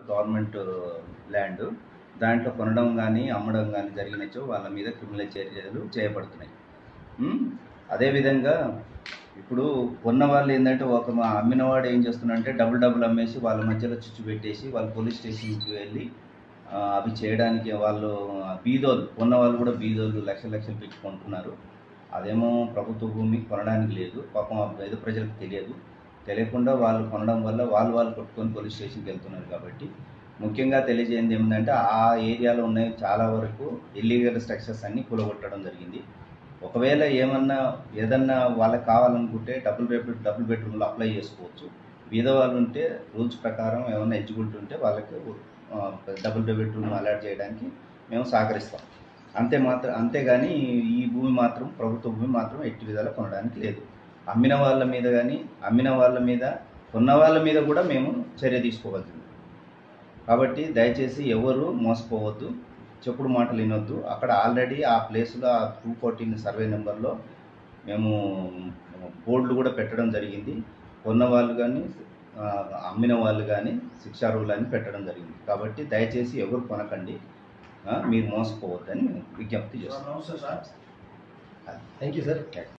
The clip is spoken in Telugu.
గవర్నమెంట్ ల్యాండ్ దాంట్లో కొనడం కానీ అమ్మడం కానీ జరిగినచో వాళ్ళ మీద క్రిమినల్ చర్యలు చేయబడుతున్నాయి ఉమ్, అదేవిధంగా ఇప్పుడు కొన్న వాళ్ళు ఏంటంటే ఒక మా అమ్మినవాడు ఏం చేస్తున్నాడంటే డబుల్ డబుల్ అమ్మేసి వాళ్ళ మధ్యలో చిచ్చు పెట్టేసి వాళ్ళు పోలీస్ స్టేషన్కి వెళ్ళి ఆ, అవి చేయడానికి వాళ్ళు బీదోళ్ళు కొన్న వాళ్ళు కూడా బీదోళ్ళు లక్షలు లక్షలు పెట్టుకుంటున్నారు అదేమో ప్రభుత్వ భూమి కొనడానికి లేదు పాపం ఆ పేద ప్రజలకు తెలియదు తెలియకుండా వాళ్ళు కొనడం వల్ల వాళ్ళు వాళ్ళు కొట్టుకొని పోలీస్ స్టేషన్కి వెళ్తున్నారు కాబట్టి ముఖ్యంగా తెలియజేయంది ఏమిటంటే ఆ ఏరియాలో ఉన్నాయి చాలా వరకు ఇల్లీగల్ స్ట్రక్చర్స్ అన్ని కూలగొట్టడం జరిగింది ఒకవేళ ఏమన్నా ఏదన్నా వాళ్ళకి కావాలనుకుంటే డబుల్ బెడ్ డబుల్ బెడ్రూమ్లో అప్లై చేసుకోవచ్చు బీద వాళ్ళు ఉంటే రూల్స్ ప్రకారం ఏమన్నా ఎలిజిబిలిటీ ఉంటే వాళ్ళకి ఆ, డబుల్ బెడ్రూమ్ అలాట్ చేయడానికి మేము సహకరిస్తాం అంతే మాత్రం అంతేగాని ఈ భూమి మాత్రం ప్రభుత్వ భూమి మాత్రం ఎట్టి విధాలు కొనడానికి లేదు అమ్మిన వాళ్ళ మీద కానీ అమ్మిన వాళ్ళ మీద కొన్న వాళ్ళ మీద కూడా మేము చర్య తీసుకోవాల్సింది కాబట్టి దయచేసి ఎవరు మోసపోవద్దు చెప్పుడు మాటలు వినొద్దు అక్కడ ఆల్రెడీ ఆ ప్లేస్లో ఆ టూ ఫోర్టీన్ సర్వే నెంబర్లో మేము బోర్డులు కూడా పెట్టడం జరిగింది కొన్న వాళ్ళు కానీ ఆ, అమ్మిన వాళ్ళు కానీ శిక్షార్హులు అని పెట్టడం జరిగింది కాబట్టి దయచేసి ఎవరు కొనకండి ఆ, మీరు మోసపోవద్దని మేము విజ్ఞప్తి చేస్తున్నాం థ్యాంక్ యూ సార్